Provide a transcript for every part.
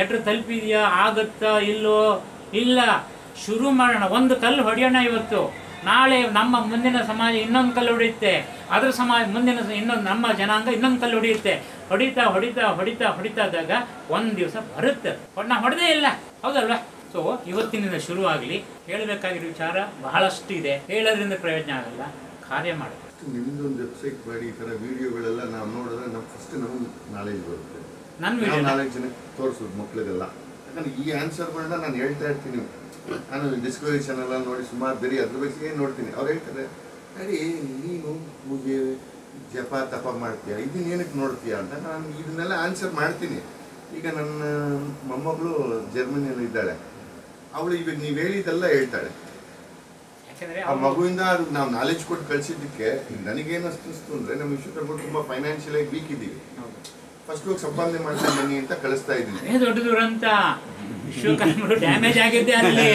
Letter ತಲುಪಿದೆಯಾ ಆಗುತ್ತಾ ಇಲ್ಲೋ ಇಲ್ಲ ಶುರು ಮಾಡೋಣ ಒಂದು ಕಲ್ಲು ಹೊಡೆಯೋಣ ಇವತ್ತು ನಾಳೆ ನಮ್ಮ ಮುಂದಿನ ಸಮಾಜ ಇನ್ನೊಂದು ಕಲ್ಲು ಹೊಡೆಯುತ್ತೆ ಅದ್ರ ಸಮಾಜ ಮುಂದಿನ ಸ- ಇನ್ನೊಂದು ನಮ್ಮ ಜನಾಂಗ ಇನ್ನೊಂದು ಕಲ್ಲು ಹೊಡೆಯುತ್ತೆ ಹೊಡಿತಾ ಹೊಡಿತಾ ಹೊಡಿತಾ ಹೊಡಿತಾ ಇದ್ದಾಗ ಒಂದು ದಿವಸ ಬರುತ್ತೆ ಅದು. ನಾ ಹೊಡೆದೇ ಇಲ್ಲ ಹೌದಲ್ವಾ ಸೊ ಇವತ್ತಿನಿಂದ ಶುರುವಾಗಲಿ ಹೇಳಬೇಕಾಗಿರೋ ವಿಚಾರ ಬಹಳಷ್ಟು ಇದೆ ಹೇಳೋದ್ರಿಂದ ಪ್ರಯೋಜನ ಆಗಲ್ಲ ಕಾರ್ಯ ಮಾಡಬೇಕು ನಿಮ್ದೊಂದು ವೆಬ್ಸೈಟ್ ಮಾಡಿ ಈ ಥರ ವಿಡಿಯೋಗಳೆಲ್ಲ ನಾವು ನೋಡಿದ್ರೆ ನಾವು ಫಸ್ಟ್ ನಮಗೆ ನಾಲೆಜ್ ಬರುತ್ತೆ ನನ್ನ ನಾವು ವಿಡಿಯೋ ನಾಲ್ಕು ಜನಕ್ಕೆ ತೋರಿಸೋದು ಮಕ್ಳಿಗೆಲ್ಲ ಯಾಕಂದ್ರೆ ಈ ಆನ್ಸರ್ಗಳನ್ನ ನಾನು ಹೇಳ್ತಾ ಇರ್ತೀನಿ ನಾನು ಡಿಸ್ಕವರಿ ಚಾನಲ್ ನೋಡಿ ಸುಮಾರು ಬರೀ ಅದ್ರ ಬಗ್ಗೆ ನೋಡ್ತೀನಿ ಅವ್ರು ಹೇಳ್ತಾರೆ ಅಡಿ ನೀನು ಪೂಜೆ ಜಪ ತಪ ಮಾಡ್ತೀಯ ಇದನ್ನ ಏನಕ್ಕೆ ನೋಡ್ತೀಯ ಅಂತ ನಾನು ಇದನ್ನೆಲ್ಲ ಆನ್ಸರ್ ಮಾಡ್ತೀನಿ ಈಗ ನನ್ನ ಮೊಮ್ಮಗಳು ಜರ್ಮನಿಯಲ್ಲಿ ಇದ್ದಾಳೆ ಅವಳು ಇವಾಗ ನೀವು ಹೇಳಿದ್ದೆಲ್ಲ ಹೇಳ್ತಾಳೆ ಯಾಕಂದ್ರೆ ಆ ಮಗುವಿಂದ ಅದು ನಾವು ನಾಲೆಜ್ ಕೊಟ್ಟು ಕಳ್ಸಿದ್ದಕ್ಕೆ ಈಗ ನನಗೇನು ಅನಿಸ್ತು ಅಂದ್ರೆ ನಮ್ಮ ವಿಶ್ವಕರ್ಮ ತುಂಬಾ ಫೈನಾನ್ಷಿಯಲ್ ಆಗಿ ವೀಕ್ ಇದ್ದೀವಿ ಫಸ್ಟ್ ಹೋಗಿ ಸಂಪಾದನೆ ಮಾಡ್ತಾ ಬನ್ನಿ ಅಂತ ಕಳಿಸ್ತಾ ಇದ್ದೀನಿ ಅದೇ ದೊಡ್ಡ ದುರಂತ ವಿಶ್ವಕರ್ಮರು ಡ್ಯಾಮೇಜ್ ಆಗಿದ್ದೆ ಅಲ್ಲಿ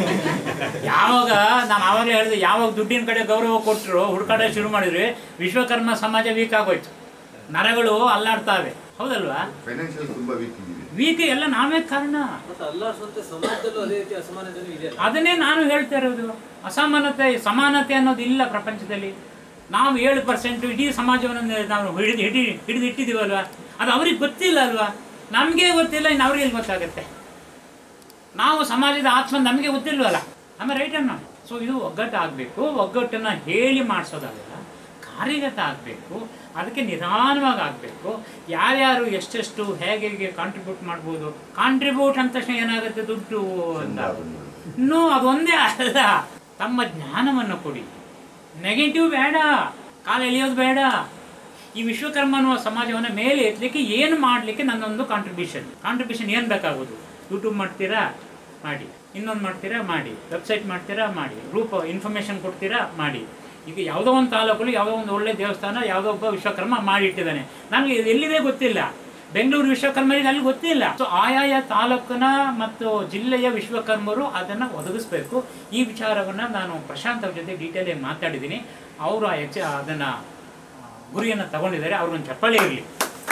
ಯಾವಾಗ ನಾನು ಆವಾಗಲೇ ಹೇಳಿದೆ ಯಾವಾಗ ದುಡ್ಡಿನ ಕಡೆ ಗೌರವ ಕೊಟ್ಟರು ಹುಡುಕಾಟ ಶುರು ಮಾಡಿದ್ರಿ ವಿಶ್ವಕರ್ಮ ಸಮಾಜ ವೀಕ್ ಆಗೋಯ್ತು ನರಗಳು ಅಲ್ಲಾಡ್ತಾವೆ ಹೌದಲ್ವಾ ಫೈನಾನ್ಷಿಯಲ್ ತುಂಬಾ ವೀಕ್ ಇದ್ದೀವಿ ವೀಕ್ ಎಲ್ಲ ನಾವೇ ಕಾರಣ ಮತ್ತೆ ಅಲ್ಲಾಡ್ಸುವಂತೆ ಸಮಾಜದಲ್ಲೂ ಅದೇ ರೀತಿ ಅಸಮಾನತೆನೂ ಇದೆ ಅದನ್ನೇ ನಾನು ಹೇಳ್ತಾ ಇರೋದು ಅಸಮಾನತೆ ಸಮಾನತೆ ಅನ್ನೋದು ಇಲ್ಲ ಪ್ರಪಂಚದಲ್ಲಿ ನಾವು ಏಳು ಪರ್ಸೆಂಟ್ ಇಡೀ ಸಮಾಜವನ್ನು ನಾವು ಹಿಡಿದು ಹಿಡಿ ಹಿಡಿದು ಇಟ್ಟಿದ್ದೀವಲ್ವಾ ಅದು ಅವ್ರಿಗೆ ಗೊತ್ತಿಲ್ಲ ಅಲ್ವಾ ನಮಗೆ ಗೊತ್ತಿಲ್ಲ ಇನ್ನು ಅವ್ರಿಗೆ ಎಲ್ಲಿ ಗೊತ್ತಾಗುತ್ತೆ ನಾವು ಸಮಾಜದ ಆತ್ಮ ನಮಗೆ ಗೊತ್ತಿಲ್ವಲ್ಲ ಆಮೇಲೆ ರೈಟ್ ಅನ್ನ ಸೊ ಇದು ಒಗ್ಗಟ್ಟು ಆಗಬೇಕು ಒಗ್ಗಟ್ಟನ್ನು ಹೇಳಿ ಮಾಡಿಸೋದಲ್ಲ ಕಾರ್ಯಗತ ಆಗಬೇಕು ಅದಕ್ಕೆ ನಿಧಾನವಾಗಿ ಆಗಬೇಕು ಯಾರ್ಯಾರು ಎಷ್ಟೆಷ್ಟು ಹೇಗೆ ಹೇಗೆ ಕಾಂಟ್ರಿಬ್ಯೂಟ್ ಮಾಡ್ಬೋದು ಕಾಂಟ್ರಿಬ್ಯೂಟ್ ಅಂದ ತಕ್ಷಣ ಏನಾಗುತ್ತೆ ದುಡ್ಡು ಅಂತ ಇನ್ನೂ ಅದೊಂದೇ ಅಲ್ಲ ತಮ್ಮ ಜ್ಞಾನವನ್ನು ಕೊಡಿ ನೆಗೆಟಿವ್ ಬೇಡ ಕಾಲ ಎಳೆಯೋದು ಬೇಡ ಈ ವಿಶ್ವಕರ್ಮ ಅನ್ನುವ ಸಮಾಜವನ್ನು ಮೇಲೆ ಎತ್ತಲಿಕ್ಕೆ ಏನು ಮಾಡಲಿಕ್ಕೆ ನನ್ನೊಂದು ಕಾಂಟ್ರಿಬ್ಯೂಷನ್ ಕಾಂಟ್ರಿಬ್ಯೂಷನ್ ಏನು ಬೇಕಾಗೋದು ಯೂಟ್ಯೂಬ್ ಮಾಡ್ತೀರಾ ಮಾಡಿ ಇನ್ನೊಂದು ಮಾಡ್ತೀರಾ ಮಾಡಿ ವೆಬ್ಸೈಟ್ ಮಾಡ್ತೀರಾ ಮಾಡಿ ರೂಪ ಇನ್ಫಾರ್ಮೇಷನ್ ಕೊಡ್ತೀರಾ ಮಾಡಿ ಈಗ ಯಾವುದೋ ಒಂದು ತಾಲೂಕಲ್ಲಿ ಯಾವುದೋ ಒಂದು ಒಳ್ಳೆ ದೇವಸ್ಥಾನ ಯಾವುದೋ ಒಬ್ಬ ವಿಶ್ವಕರ್ಮ ಮಾಡಿಟ್ಟಿದ್ದಾನೆ ನನಗೆ ಇದು ಎಲ್ಲಿದೆ ಗೊತ್ತಿಲ್ಲ ಬೆಂಗಳೂರು ವಿಶ್ವಕರ್ಮರಿಗೆ ಅಲ್ಲಿ ಗೊತ್ತಿಲ್ಲ ಸೊ ಆಯಾಯ ತಾಲೂಕಿನ ಮತ್ತು ಜಿಲ್ಲೆಯ ವಿಶ್ವಕರ್ಮರು ಅದನ್ನು ಒದಗಿಸ್ಬೇಕು ಈ ವಿಚಾರವನ್ನು ನಾನು ಪ್ರಶಾಂತ್ ಅವ್ರ ಜೊತೆ ಡೀಟೇಲ್ ಆಗಿ ಮಾತಾಡಿದ್ದೀನಿ ಅವರು ಆ ಎಚ್ ಅದನ್ನು ಗುರಿಯನ್ನು ತಗೊಂಡಿದ್ದಾರೆ ಅವ್ರಿಗೊಂದು ಚಪ್ಪಾಳೆ ಇರಲಿ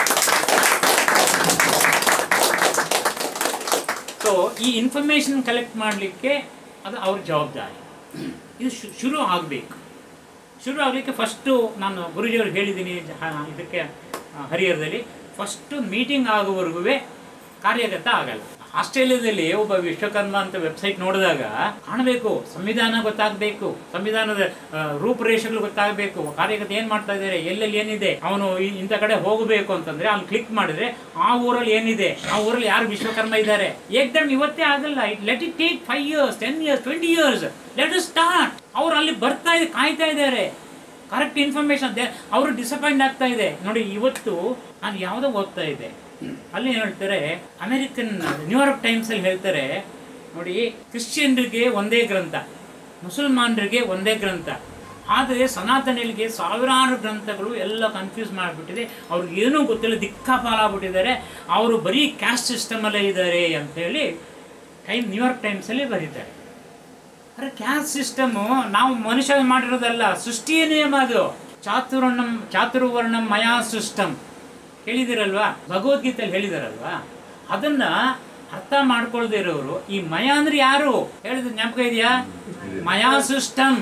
ಸೊ ಈ ಇನ್ಫಾರ್ಮೇಷನ್ ಕಲೆಕ್ಟ್ ಮಾಡಲಿಕ್ಕೆ ಅದು ಅವ್ರ ಜವಾಬ್ದಾರಿ ಇದು ಶು- ಶುರು ಆಗಬೇಕು ಶುರು ಆಗಲಿಕ್ಕೆ ಫಸ್ಟು ನಾನು ಗುರುಜಿಯವ್ರಿಗೆ ಹೇಳಿದ್ದೀನಿ ಜ- ಹ- ಇದಕ್ಕೆ ಆ, ಹರಿಹರದಲ್ಲಿ ಫಸ್ಟು ಮೀಟಿಂಗ್ ಆಗುವವರೆಗೂ ಕಾರ್ಯಗತ ಆಗಲ್ಲ ಆಸ್ಟ್ರೇಲಿಯಾದಲ್ಲಿ ಒಬ್ಬ ವಿಶ್ವಕರ್ಮ ಅಂತ ವೆಬ್ಸೈಟ್ ನೋಡಿದಾಗ ಕಾಣಬೇಕು ಸಂವಿಧಾನ ಗೊತ್ತಾಗಬೇಕು ಸಂವಿಧಾನದ ಆ, ರೂಪರೇಷೆಗಳು ಗೊತ್ತಾಗಬೇಕು ಕಾರ್ಯಗತ ಏನು ಮಾಡ್ತಾ ಇದ್ದಾರೆ ಎಲ್ಲೆಲ್ಲಿ ಏನಿದೆ ಅವನು ಇ- ಇಂಥ ಕಡೆ ಹೋಗಬೇಕು ಅಂತಂದ್ರೆ ಅಲ್ಲಿ ಕ್ಲಿಕ್ ಮಾಡಿದ್ರೆ ಆ ಊರಲ್ಲಿ ಏನಿದೆ ಆ ಊರಲ್ಲಿ ಯಾರು ವಿಶ್ವಕರ್ಮ ಇದ್ದಾರೆ ಏಕ್ದಮ್ ಇವತ್ತೇ ಆಗಲ್ಲ it let it take five years ten years twenty years let us start ಅವ್ರು ಅಲ್ಲಿ ಬರ್ತಾ ಇದೆ ಕಾಯ್ತಾ ಇದ್ದಾರೆ ಕರೆಕ್ಟ್ ಇನ್ಫಾರ್ಮೇಶನ್ ಅವರು ಡಿಸಪಾಯಿಂಟ್ ಆಗ್ತಾ ಇದೆ ನೋಡಿ ಇವತ್ತು ನಾನು ಯಾವುದೋ ಓದ್ತಾ ಇದ್ದೆ ಅಲ್ಲಿ ಏನ್ ಹೇಳ್ತಾರೆ ಅಮೆರಿಕನ್ ನ್ಯೂಯಾರ್ಕ್ ಟೈಮ್ಸ್ ಅಲ್ಲಿ ಹೇಳ್ತಾರೆ ನೋಡಿ ಕ್ರಿಶ್ಚಿಯನ್ರಿಗೆ ಒಂದೇ ಗ್ರಂಥ ಮುಸಲ್ಮಾನರಿಗೆ ಒಂದೇ ಗ್ರಂಥ ಆದರೆ ಸನಾತನಿಗಳಿಗೆ ಸಾವಿರಾರು ಗ್ರಂಥಗಳು ಎಲ್ಲ ಕನ್ಫ್ಯೂಸ್ ಮಾಡಿಬಿಟ್ಟಿದೆ ಅವ್ರಿಗೆ ಏನೂ ಗೊತ್ತಿಲ್ಲ ದಿಕ್ಕಾಪಾಲಾಗ್ಬಿಟ್ಟಿದ್ದಾರೆ ಅವರು ಬರೀ ಕ್ಯಾಸ್ಟ್ ಸಿಸ್ಟಮಲ್ಲೇ ಇದ್ದಾರೆ ಅಂತ ಹೇಳಿ ಟೈಮ್ ನ್ಯೂಯಾರ್ಕ್ ಟೈಮ್ಸಲ್ಲಿ ಬರೀತಾರೆ ಅರೆ ಕ್ಯಾಸ್ಟ್ ಸಿಸ್ಟಮು ನಾವು ಮನುಷ್ಯ ಮಾಡಿರೋದಲ್ಲ ಸೃಷ್ಟಿಯ ನಿಯಮ ಅದು ಚಾತುರ್ಣಂ ಚಾತುರ್ವರ್ಣಂ ಮಯಾ ಸಿಸ್ಟಮ್ ಹೇಳಿದಿರಲ್ವಾ ಭಗವದ್ಗೀತೆಯಲ್ಲಿ ಹೇಳಿದಾರಲ್ವಾ ಅದನ್ನ ಅರ್ಥ ಮಾಡ್ಕೊಳ್ದೇ ಇರೋರು ಈ ಮಯ ಅಂದ್ರೆ ಯಾರು ಹೇಳಿದ ಜ್ಞಾಪಕ ಇದೆಯಾ ಮಯಾ ಸಿಸ್ಟಮ್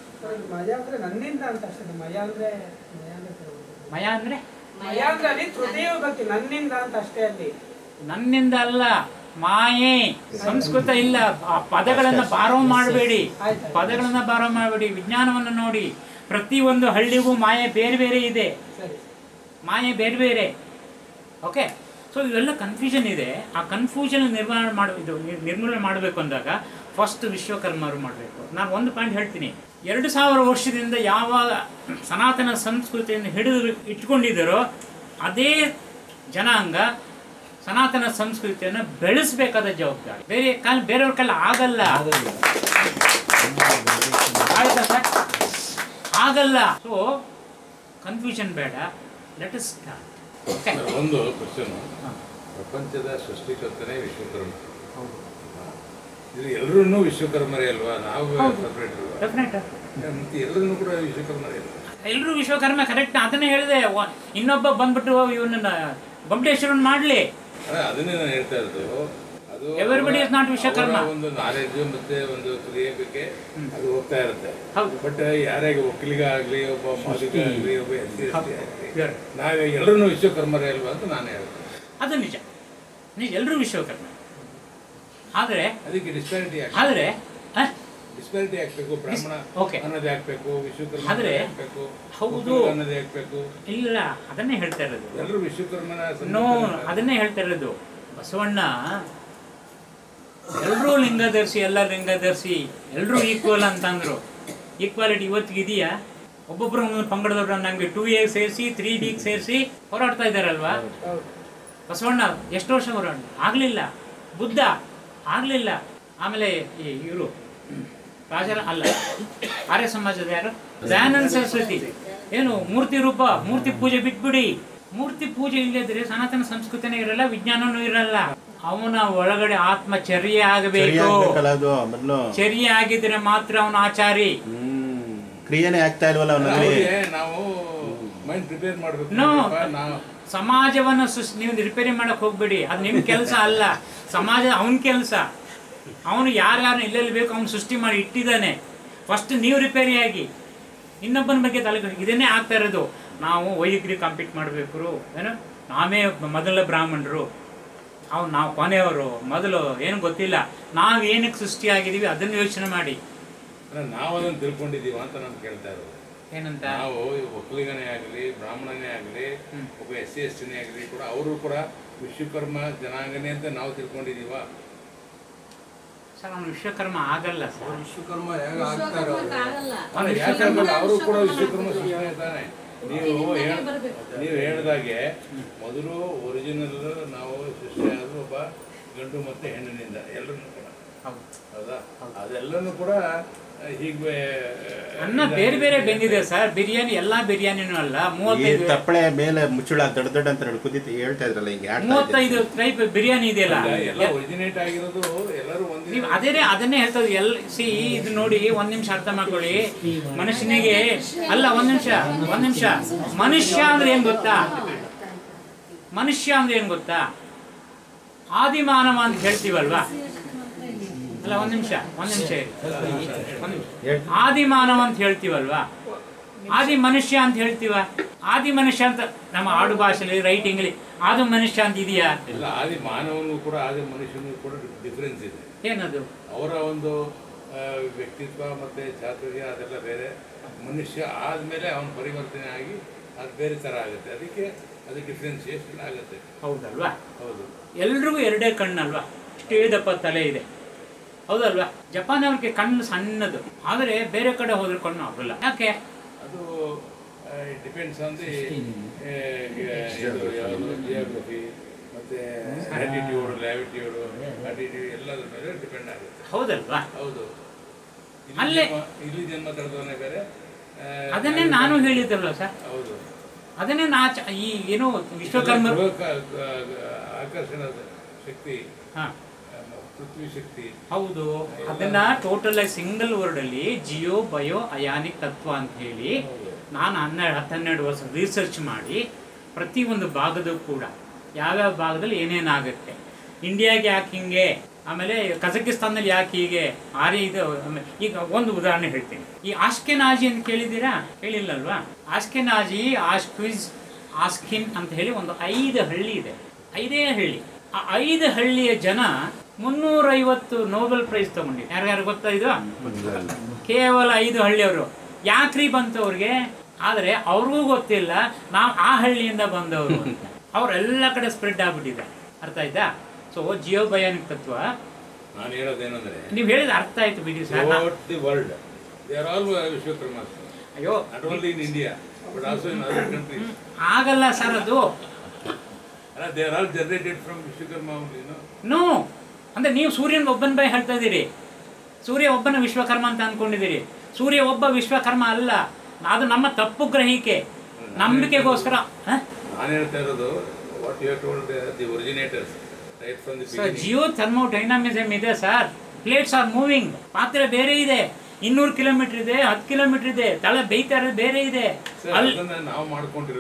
ಮಯ ಅಂದ್ರೆ ನನ್ನಿಂದ ಅಂತ ಅಷ್ಟೇ ಮಯ ಅಂದ್ರೆ ಮಯ ಅಂದ್ರೆ ಕೆಲವು. ಮಯ ಅಂದ್ರೆ ಮಯ ಅಂದ್ರೆ ಅಲ್ಲಿ ತೃತೀಯ ವಿಭಕ್ತಿ ನನ್ನಿಂದ ಅಂತ ಅಷ್ಟೇ ಅಲ್ಲಿ ನನ್ನಿಂದ ಅಲ್ಲ ಮಾಯೆ ಸಂಸ್ಕೃತ ಇಲ್ಲ ಆ ಪದಗಳನ್ನ ಬಾರೋ ಮಾಡಬೇಡಿ ಆಯ್ತು. ಪದಗಳನ್ನ ಬಾರೋ ಮಾಡಬೇಡಿ ವಿಜ್ಞಾನವನ್ನು ನೋಡಿ ಪ್ರತಿಯೊಂದು ಹಳ್ಳಿಗೂ ಮಾಯೆ ಬೇರೆ ಬೇರೆ ಇದೆ ಸರಿ ಮಾಯೆ ಬೇರೆ ಬೇರೆ ಓಕೆ ಸೊ ಇವೆಲ್ಲ ಕನ್ಫ್ಯೂಷನ್ ಇದೆ ಆ ಕನ್ಫ್ಯೂಷನ್ ನಿರ್ವಹಣೆ ಮಾಡ ಇದು ನಿರ್- ನಿರ್ಮೂಲನೆ ಮಾಡಬೇಕು ಅಂದಾಗ ಫಸ್ಟ್ ವಿಶ್ವಕರ್ಮರು ಮಾಡಬೇಕು ನಾನು ಒಂದು ಪಾಯಿಂಟ್ ಹೇಳ್ತೀನಿ ಎರಡು ಸಾವಿರ ವರ್ಷದಿಂದ ಯಾವ ಸನಾತನ ಸಂಸ್ಕೃತಿಯನ್ನು ಹಿಡಿದು ಇಟ್ಕೊಂಡಿದ್ದಾರೋ ಅದೇ ಜನಾಂಗ ಸನಾತನ ಸಂಸ್ಕೃತಿಯನ್ನು ಬೆಳೆಸಬೇಕಾದ ಜವಾಬ್ದಾರಿ ಬೇರೆ ಕಾಲ ಬೇರೆಯವ್ರ ಕಾಲ ಆಗಲ್ಲ ಆಯ್ತಾ ಸರ್ ಆಗಲ್ಲ ಸೊ ಕನ್ಫ್ಯೂಷನ್ ಬೇಡ ಲೆಟ್ ಇಸ್ ಸ್ಟಾರ್ಟ್ ಓಕೆ ಒಂದು ಕ್ವಶನ್ ಪ್ರಪಂಚದ ಸೃಷ್ಟಿಕರ್ತನೇ ವಿಶ್ವಕರ್ಮ ಇದು ಎಲ್ಲರೂ ವಿಶ್ವಕರ್ಮರೇ ಅಲ್ವಾ ನಾವು ಸಪ್ರೇಟ್ ಅಲ್ವಾ ಡೆಫಿನೆಟ್ ಮತ್ತೆ ಎಲ್ಲರೂ ಕೂಡ ವಿಶ್ವಕರ್ಮರೇ ಅಲ್ವಾ ಎಲ್ಲರೂ ವಿಶ್ವಕರ್ಮ ಕರೆಕ್ಟ್ ಅದನ್ನೇ ಹೇಳಿದೆ ವ- ಇನ್ನೊಬ್ಬ ಬಂದ್ಬಿಟ್ಟು ಇವನನ್ನ ಬೊಂಬಟೇಶ್ವರನ್ ಮಾಡಲಿ ಅದೇ ಅದನ್ನೇ ನಾನು ಹೇಳ್ತಾ ಇರೋದು ಅದು Everybody ಅವರ- is not ವಿಶ್ವಕರ್ಮ. ಅವರ ಒಂದು ನಾಲೆಡ್ಜ್ ಮತ್ತೆ ಒಂದು ಕ್ರಿಯೆ ಬಗ್ಗೆ ಅದು ಹೋಗ್ತಾ ಇರುತ್ತೆ ಹೌದು. ಬಟ್ ಯಾರಿಗೆ ಒಕ್ಕಲಿಗ ಆಗಲಿ ಒಬ್ಬ ಮಾಲಿಕ ಆಗಲಿ ಒಬ್ಬ ಎಸ್ ಸಿ ಎಸ್ ಟಿ ಆಗಲಿ Sure. ನಾವು ಎಲ್ಲರೂ ವಿಶ್ವಕರ್ಮರೇ ಅಲ್ವಾ ಅಂತ ನಾನು ಹೇಳ್ತೇನೆ ಅದು ನಿಜ ನಿಜ ಎಲ್ಲರೂ ವಿಶ್ವಕರ್ಮ ಆದರೆ ಅದಕ್ಕೆ ಡಿಸ್ಪ್ಯಾರಿಟಿ ಆದರೆ ಆ, ಡಿಸ್ಪ್ಯಾರಿಟಿ ಆಗ್ಬೇಕು ಬ್ರಾಹ್ಮಣ Okay. ಅನ್ನೋದೇ ಆಗ್ಬೇಕು ವಿಶ್ವಕರ್ಮ ಆದ್ರೆ ಆಗ್ಬೇಕು ಹೌದು. ಒಕ್ಕಲಿಗ ಅನ್ನೋದೇ ಆಗ್ಬೇಕು ಇಲ್ಲ ಅದನ್ನೇ ಹೇಳ್ತಾ ಇರೋದು ಎಲ್ಲರೂ ವಿಶ್ವಕರ್ಮನ ನೋ ಸಂಬಂಧ- ಅದನ್ನೇ ಹೇಳ್ತಾ ಇರೋದು ಬಸವಣ್ಣ ಎಲ್ಲರೂ ಲಿಂಗ ಧರಿಸಿ ಎಲ್ಲ ಲಿಂಗ ಧರಿಸಿ ಎಲ್ಲರೂ ಈಕ್ವಲ್ ಅಂತಂದ್ರು ಈಕ್ವಾಲಿಟಿ ಇವತ್ತಿಗೆ ಇದೆಯಾ ಒಬ್ಬೊಬ್ರು ಒಂದೊಂದು ಪಂಗಡದವ್ರು ನಮಗೆ ಟೂ ಎಗೆ ಸೇರಿಸಿ ತ್ರೀ ಡಿಗೆ ಸೇರಿಸಿ ಹೋರಾಡ್ತಾ ಇದ್ದಾರಲ್ವಾ ಹೌದು ಬಸವಣ್ಣ ಎಷ್ಟು ವರ್ಷ ಹೋರಾಡ ಆಗಲಿಲ್ಲ ಬುದ್ಧ ಆಗಲಿಲ್ಲ ಆಮೇಲೆ ಈ ಇವರು ರಾಜರ ಅಲ್ಲ ಆರ್ಯ ಸಮಾಜದ ಯಾರು ದಯಾನಂದ ಸರಸ್ವತಿ ಏನು ಮೂರ್ತಿ ರೂಪ ಮೂರ್ತಿ ಪೂಜೆ ಬಿಟ್ಬಿಡಿ ಮೂರ್ತಿ ಪೂಜೆ ಇಲ್ಲದ್ರೆ ಸನಾತನ ಸಂಸ್ಕೃತಿನೇ ಇರಲ್ಲ ವಿಜ್ಞಾನನೂ ಇರಲ್ಲ ಅವನ ಒಳಗಡೆ ಆತ್ಮ ಚರ್ಯೆ ಆಗಬೇಕು ಸರಿಯಾಗ್ಬೇಕಲ್ಲ ಅದು ಮೊದಲು ಚರ್ಯೆ ಆಗಿದ್ರೆ ಮಾತ್ರ ಅವನ ಆಚಾರಿ ಹ್ಮ್ ಕ್ರಿಯೆನೇ ಆಗ್ತಾ ಇಲ್ವಲ್ಲ ಅವನಲ್ಲಿ ಅವ್ರಿಗೆ ನಾವು ಮೈಂಡ್ ಪ್ರಿಪೇರ್ ಮಾಡ್ಬೇಕು No. ನೋಡಪ್ಪ, ನಾವು ಸಮಾಜವನ್ನು ಸೃಷ್ಟಿ ನೀವು ರಿಪೇರಿ ಮಾಡಕ್ ಹೋಗ್ಬೇಡಿ ಅದು ನಿಮ್ ಕೆಲಸ ಅಲ್ಲ ಸಮಾಜ ಅವನ ಕೆಲಸ ಅವನು ಯಾರ್ಯಾರು ಎಲ್ಲೆಲ್ಲಿ ಬೇಕು ಅವ್ನು ಸೃಷ್ಟಿ ಮಾಡಿ ಇಟ್ಟಿದ್ದಾನೆ ಫಸ್ಟ್ ನೀವು ರಿಪೇರಿ ಆಗಿ ಇನ್ನೊಬ್ಬನ ಬಗ್ಗೆ ತಲೆ ಕೆಡ್ಸ್ಕೊ- ಇದನ್ನೇ ಆಗ್ತಾ ಇರೋದು ನಾವು ವೈದಿಕರಿ ಕಂಪೀಟ್ ಮಾಡಬೇಕು ಏನು ನಾವೇ ಮೊದಲ ಬ್ರಾಹ್ಮಣರು ಅವ್ನು ನಾವು ಕೊನೆಯವರು ಮೊದಲು ಏನು ಗೊತ್ತಿಲ್ಲ ನಾವು ಏನಕ್ಕೆ ಸೃಷ್ಟಿಯಾಗಿದ್ದೀವಿ ಅದನ್ನು ಯೋಚನೆ ಮಾಡಿ ಅಂದ್ರೆ ನಾವು ಅದನ್ನ ತಿಳ್ಕೊಂಡಿದೀವ ಅಂತ ನಾನು ಕೇಳ್ತಾ ಇರೋದು ಏನಂತ ನಾವು ಈ ಒಕ್ಕಲಿಗನೇ ಆಗಲಿ ಬ್ರಾಹ್ಮಣನೇ ಆಗಲಿ ಒಬ್ಬ ಎಸ್ ಸಿ ಎಸ್ ಟಿನೇ ಆಗಲಿ ಕೂಡ ಅವರು ಕೂಡ ವಿಶ್ವಕರ್ಮ ಜನಾಂಗನೇ ಅಂತ ನಾವು ತಿಳ್ಕೊಂಡಿದೀವ ಸರ್ ಅವನು ವಿಶ್ವಕರ್ಮ ಆಗಲ್ಲ ಸರ್ ವಿಶ್ವಕರ್ಮ ಹೇಗೆ ಆಗ್ತಾರೋ ಅವ್ನು ಯಾಕಂದ್ರೆ ಅವರು ಕೂಡ ವಿಶ್ವಕರ್ಮ ಸೃಷ್ಟಿನೇ ತಾನೆ ನೀವು ಹೇಳ್- ನೀವು ಹೇಳ್ದಾಗೆ ಮೊದಲು ಒರಿಜಿನಲ್ ನಾವು ಸೃಷ್ಟಿಯಾದ್ರು ಒಬ್ಬ ಗಂಡು ಮತ್ತೆ ಹೆಣ್ಣಿನಿಂದ ಎಲ್ಲರನ್ನು ಕೂಡ ಹೌದು. ಹೌದಾ ಅದೆಲ್ಲನೂ ಕೂಡ ಹೀಗೆ ಅನ್ನ ಬೇರೆ ಬೇರೆ ಬೆಂದಿದೆ ಸರ್ ಬಿರಿಯಾನಿ ಎಲ್ಲಾ ಬಿರಿಯಾನಿನೂ ಅಲ್ಲ ಈ ಮೂವತ್ತೈದು ತಪ್ಪಳೆ ಮೇಲೆ ಮುಚ್ಚಳ ದೊಡ್ಡ ದೊಡ್ಡ ಅಂತ ಹೇಳಿ ಕುದಿತು ಹೇಳ್ತಾ ಇದ್ರಲ್ಲ ಹಿಂಗೆ ಆಡ್ತಾ ಮೂವತ್ತೈದು ಇದ್ದೆ. ಟೈಪ್ ಬಿರಿಯಾನಿ ಇದೆಯಲ್ಲ ಎಲ್ಲ ಒರಿಜಿನೇಟ್ ಆಗಿರೋದು ಎಲ್ಲರೂ ಒಂದೇ ನೀವು ಅದೇ ಅದನ್ನೇ ಹೇಳ್ತದೆ ಎಲ್ ಸಿ ಇದು ನೋಡಿ ಒಂದ್ ನಿಮಿಷ ಅರ್ಥ ಮಾಡ್ಕೊಳ್ಳಿ ಮನುಷ್ಯನಿಗೆ ಅಲ್ಲ ಒಂದ್ ನಿಮಿಷ ಒಂದ್ ನಿಮಿಷ ಮನುಷ್ಯ ಅಂದ್ರೆ ಏನ್ ಗೊತ್ತಾ ಮನುಷ್ಯ ಅಂದ್ರೆ ಏನ್ ಗೊತ್ತಾ ಆದಿಮಾನವ ಅಂತ ಹೇಳ್ತೀವಲ್ವಾ ಅಲ್ಲ ಒಂದ್ ನಿಮಿಷ ಒಂದ್ ನಿಮಿಷ ಇರಿ. ಒಂದ್ ನಿಮಿಷ. ಆದಿಮಾನವ ಅಂತ ಹೇಳ್ತೀವಲ್ವಾ ಆದಿ ಮನುಷ್ಯ ಅಂತ ಹೇಳ್ತೀವ ಆದಿ ಮನುಷ್ಯ ಅಂತ ನಮ್ಮ ಆಡು ಭಾಷೆಲಿ ರೈಟಿಂಗ್ಲಿ ಆದಿ ಮನುಷ್ಯ ಅಂತ ಇದೆಯಾ ಎಲ್ಲ ಆದಿ ಮಾನವನಿಗೂ ಕೂಡ ಆದಿ ಮನುಷ್ಯನಿಗೂ ಕೂಡ ಡಿಫರೆನ್ಸ್ ಇದೆ ಏನದು ಅವರ ಒಂದು ಆ, ವ್ಯಕ್ತಿತ್ವ ಮತ್ತೆ ಚಾತುರ್ಯ ಅದೆಲ್ಲ ಬೇರೆ ಮನುಷ್ಯ ಆದಮೇಲೆ ಅವನ ಪರಿವರ್ತನೆ ಆಗಿ ಅದು ಬೇರೆ ಥರ ಆಗುತ್ತೆ ಅದಕ್ಕೆ ಅದು ಡಿಫ್ರೆನ್ಸಿಯೇಷನ್ ಆಗುತ್ತೆ ಹೌದಲ್ವಾ ಹೌದು ಎಲ್ರಿಗೂ ಎರಡೇ ಕಣ್ಣಲ್ವಾ ಇಷ್ಟೇ ದಪ್ಪ ತಲೆ ಇದೆ ಹೌದಲ್ವಾ ಜಪಾನ್ ಅವ್ರಿಗೆ ಕಣ್ಣು ಸಣ್ಣದು ಆದರೆ ಬೇರೆ ಕಡೆ ಹೋದ್ರೆ ಕಣ್ಣು ಆಗಲ್ಲ ಯಾಕೆ ಅದು ಡಿಪೆಂಡ್ಸ್ ಆನ್ ದಿ ಜಿಯೋಗ್ರಫಿ ಮತ್ತೆ ಆಟಿಟ್ಯೂಡ್ ಲ್ಯಾವಿಟ್ಯೂಡ್ ಆಟಿಟ್ಯೂಡ್ ಎಲ್ಲದ್ರ ಮೇಲೆ ಡಿಪೆಂಡ್ ಆಗುತ್ತೆ ಹೌದಲ್ವಾ ಹೌದು ಇಲ್ಲಿ ಅಲ್ಲೇ- ಜನ್ಮ- ಇಲ್ಲಿ ಜನ್ಮ ತಳೆದವನೇ ಬೇರೆ ಆ, ಅದನ್ನೇ ನಾನು ಹೇಳಿದ್ದಲ್ಲ ಸರ್ ಹೌದು ಅದನ್ನೇ ನಾ ಚ- ಈ ಏನು ವಿಶ್ವಕರ್ಮ ಗೃಹ ಕ- ಕ- ಆಕರ್ಷಣ ಶಕ್ತಿ ಹಾ ಆ, ಪೃಥ್ವಿ ಶಕ್ತಿ ಹೌದು ಅದನ್ನ ಟೋಟಲ್ ಆಗಿ ಸಿಂಗಲ್ ವರ್ಡ್ ಅಲ್ಲಿ ಜಿಯೋ ಬಯೋ ಅಯಾನಿಕ್ ತತ್ವ ಅಂತ ಹೇಳಿ ನಾನು ಹನ್ನೆರಡು ಹತ್ತೆರಡು ವರ್ಷ ರಿಸರ್ಚ್ ಮಾಡಿ ಪ್ರತಿ ಒಂದು ಭಾಗದ ಕೂಡ ಯಾವ್ಯಾವ ಭಾಗದಲ್ಲಿ ಏನೇನಾಗುತ್ತೆ ಇಂಡಿಯಾಗೆ ಯಾಕೆ ಹಿಂಗೆ ಆಮೇಲೆ ಕಜಕಿಸ್ತಾನದಲ್ಲಿ ಯಾಕೆ ಹೀಗೆ ಆರ್ಯ ಇದು ಆಮೇಲೆ ಈಗ ಒಂದು ಉದಾಹರಣೆ ಹೇಳ್ತೀನಿ ಈ ಆಸ್ಕೆನಾಜಿ ಅಂತ ಕೇಳಿದ್ದೀರಾ ಕೇಳಿಲ್ಲಲ್ವಾ ಆಸ್ಕೆನಾಜಿ ಆಸ್ಕ್ವಿಸ್ ಆಸ್ಕಿನ್ ಅಂತ ಹೇಳಿ ಒಂದು ಐದು ಹಳ್ಳಿ ಇದೆ ಐದೇ ಹಳ್ಳಿ ಆ ಐದು ಹಳ್ಳಿಯ ಜನ ಮುನ್ನೂರೈವತ್ತು ನೋಬೆಲ್ ಪ್ರೈಸ್ ತಗೊಂಡಿದ್ದಾರೆ ಯಾರ್ಯಾರು ಗೊತ್ತಾ ಇದು ಕೇವಲ ಐದು ಹಳ್ಳಿಯವರು ಯಾಕ್ರಿ ಬಂತು ಅವ್ರಿಗೆ ಆದ್ರೆ ಅವ್ರಿಗೂ ಗೊತ್ತಿಲ್ಲ ನಾವು ಆ ಹಳ್ಳಿಯಿಂದ ಬಂದವರು ಅಂತ ಅವರೆಲ್ಲ ಕಡೆ ಸ್ಪ್ರೆಡ್ ಆಗ್ಬಿಟ್ಟಿದೆ ಅರ್ಥ ಆಯ್ತಾ ಸೊ ಜಿಯೋ ಬಯಾನಿಕ್ ತತ್ವ ನಾನು ಹೇಳೋದೇನೆಂದ್ರೆ ನೀವು ಹೇಳಿದ ಅರ್ಥ ಆಯ್ತು ಬಿಡಿ sir throughout the world they are all Vishwakarma ಅಯ್ಯೋ not only in India but also in other countries ಆಗಲ್ಲ ಸರ್ ಅದು ಅಲ್ಲ they are all generated from Vishwakarma only no no ಅಂದ್ರೆ ನೀವು ಸೂರ್ಯನ ಒಬ್ಬನ ಬೈ ಹೇಳ್ತಾ ಇದ್ದೀರಿ ಸೂರ್ಯ ಒಬ್ಬನ ವಿಶ್ವಕರ್ಮ ಅಂತ ಅನ್ಕೊಂಡಿದ್ದೀರಿ ಸೂರ್ಯ ಒಬ್ಬ ವಿಶ್ವಕರ್ಮ ಅಲ್ಲ ಅದು ನಮ್ಮ ತಪ್ಪು ಗ್ರಹಿಕೆ ನಂಬಿಕೆಗೋಸ್ಕರ ಹ? ನಾನು ಹೇಳ್ತಾ ಇರೋದು what you told the originators right from the sir geo thermo dynamism ಇದೆ ಸರ್ ಪ್ಲೇಟ್ಸ್ ಆರ್ ಮೂವಿಂಗ್ ಪಾತ್ರೆ ಬೇರೆ ಇದೆ ಇನ್ನೂರು ಕಿಲೋಮೀಟರ್ ಇದೆ ಹತ್ತು ಕಿಲೋಮೀಟರ್ ಇದೆ ತಳ ಬೇಯ್ತಾ ಇರೋದು ಬೇರೆ ಇದೆ ಸರ್ ಅಲ್ಲಿ ಅದನ್ನ ನಾವು ಮಾಡ್ಕೊಂಡಿರೋದು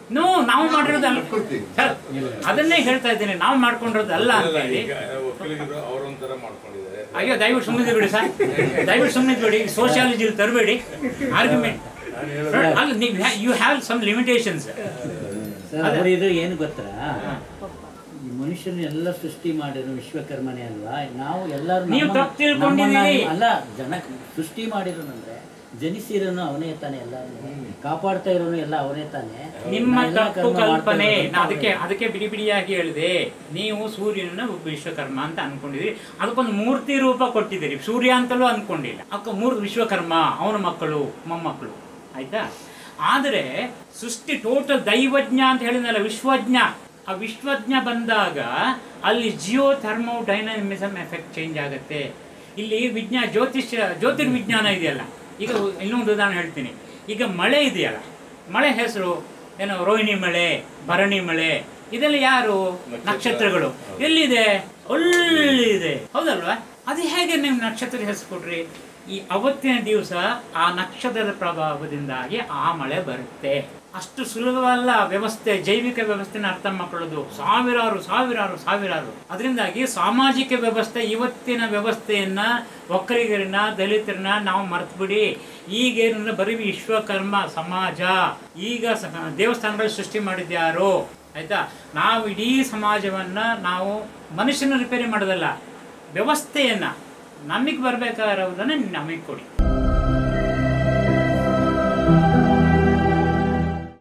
ನೋ ನಾವು ಮಾಡಿರೋದಲ್ಲ ಕೊಡ್ತೀವಿ ಸರ್ ಅದನ್ನೇ ಹೇಳ್ತಾ ಇದ್ದೀನಿ ನಾವು ಮಾಡ್ಕೊಂಡಿರೋದಲ್ಲ ಅಂತ ಅಲ್ಲ, ಹೇಳಿ ಈಗ ಒಕ್ಕಲಿಗರು ಅವರೊಂಥರ ಮಾಡ್ಕೊಂಡಿದ್ದಾರೆ ಅಯ್ಯೋ ದಯವಿಟ್ಟು ಸುಮ್ಮನೆ ಬಿಡಿ ಸರ್ ದಯವಿಟ್ಟು ಸುಮ್ಮನೆ ಬಿಡಿ ಸೋಷಿಯಾಲಜಿಲಿ ತರಬೇಡಿ ಆರ್ಗ್ಯುಮೆಂಟ್ ನಾನು ಹೇಳೋದು ಅಲ್ಲ ನೀವು you have some limitations sir ಅವ್ರು ಇದು ಏನು ಗೊತ್ತಾ ಈ ಮನುಷ್ಯನ ಎಲ್ಲ ಸೃಷ್ಟಿ ಮಾಡಿರೋ ವಿಶ್ವಕರ್ಮನೇ ಅಲ್ವಾ ನಾವು ಎಲ್ಲರೂ ನೀವು ನಮ್ಮನ್ನ- ತಪ್ಪು ತಿಳ್ಕೊಂಡಿದ್ದೀರಿ. ನಮ್ಮನ್ನ- ಅಲ್ಲ ಜನ ಸೃಷ್ಟಿ ಮಾಡಿರೋನಂದ್ರೆ ಜನಿಸಿರೋನು ಅವನೇ ತಾನೆ ಎಲ್ಲರೂ ಕಾಪಾಡ್ತಾ ಇರೋನು ಎಲ್ಲ ಅವನೇ ತಾನೆ ನಿಮ್ಮ ನಾವೆಲ್ಲ ತಪ್ಪು ಕರ್ಮ ಮಾಡ್ತಾ ಕಲ್ಪನೆ ಇರೋದು ನಾ ಅದಕ್ಕೆ ಅದಕ್ಕೆ ಬಿಡಿ ಬಿಡಿಯಾಗಿ ಹೇಳಿದೆ ನೀವು ಸೂರ್ಯನ ಒಬ್ಬ ವಿಶ್ವಕರ್ಮ ಅಂತ ಅನ್ಕೊಂಡಿದ್ದೀರಿ ಅದಕ್ಕೊಂದು ಮೂರ್ತಿ ರೂಪ ಕೊಟ್ಟಿದ್ದೀರಿ ಸೂರ್ಯ ಅಂತಲೂ ಅನ್ಕೊಂಡಿಲ್ಲ ಅದಕ್ಕೆ ಮೂರು ವಿಶ್ವಕರ್ಮ ಅವನ ಮಕ್ಕಳು ಮೊಮ್ಮಕ್ಕಳು ಆಯ್ತಾ ಆದರೆ ಸೃಷ್ಟಿ ಟೋಟಲ್ ದೈವಜ್ಞ ಅಂತ ಹೇಳಿದ್ನಲ್ಲ ವಿಶ್ವಜ್ಞ ಆ ವಿಶ್ವಜ್ಞ ಬಂದಾಗ ಅಲ್ಲಿ geo thermo dynamism effect change ಆಗುತ್ತೆ ಇಲ್ಲಿ ವಿಜ್ಞಾನ ಜ್ಯೋತಿಷ್ಯ ಜ್ಯೋತಿರ್ವಿಜ್ಞಾನ ಇದೆಯಲ್ಲ ಈಗ ಇನ್ನೊಂದು ಉದಾಹರಣೆ ಹೇಳ್ತೀನಿ ಈಗ ಮಳೆ ಇದೆಯಲ್ಲ ಮಳೆ ಹೆಸರು ಏನೋ ರೋಹಿಣಿ ಮಳೆ ಭರಣಿ ಮಳೆ ಇದೆಲ್ಲ ಯಾರು ನಕ್ಷತ್ರಗಳು ಎಲ್ಲಿದೆ ಅಲ್ಲಿದೆ ಹೌದಲ್ವಾ ಅದು ಹೇಗೆ ನೀವು ನಕ್ಷತ್ರ ಹೆಸರು ಕೊಟ್ರಿ ಈ ಅವತ್ತಿನ ದಿವಸ ಆ ನಕ್ಷತ್ರದ ಪ್ರಭಾವದಿಂದಾಗಿ ಆ ಮಳೆ ಬರುತ್ತೆ ಅಷ್ಟು ಸುಲಭವಲ್ಲ ವ್ಯವಸ್ಥೆ ಜೈವಿಕ ವ್ಯವಸ್ಥೆನ ಅರ್ಥ ಮಾಡ್ಕೊಳ್ಳೋದು ಸಾವಿರಾರು ಸಾವಿರಾರು ಸಾವಿರಾರು ಅದರಿಂದಾಗಿ ಸಾಮಾಜಿಕ ವ್ಯವಸ್ಥೆ ಇವತ್ತಿನ ವ್ಯವಸ್ಥೆಯನ್ನ ಒಕ್ಕಲಿಗರನ್ನ ದಲಿತರನ್ನ ನಾವು ಮರೆತುಬಿಡಿ ಈಗೇನ ಬರೀ ವಿಶ್ವಕರ್ಮ ಸಮಾಜ ಈಗ ಸ- ದೇವಸ್ಥಾನಗಳು ಸೃಷ್ಟಿ ಮಾಡಿದ್ಯಾರು ಆಯ್ತಾ ನಾವು ಇಡೀ ಸಮಾಜವನ್ನ ನಾವು ಮನುಷ್ಯನ ರಿಪೇರಿ ಮಾಡೋದಲ್ಲ ವ್ಯವಸ್ಥೆಯನ್ನ ನಮಗೆ ಬರ್ಬೇಕಾಗಿರೋದನ್ನ ನಮಗೆ ಕೊಡಿ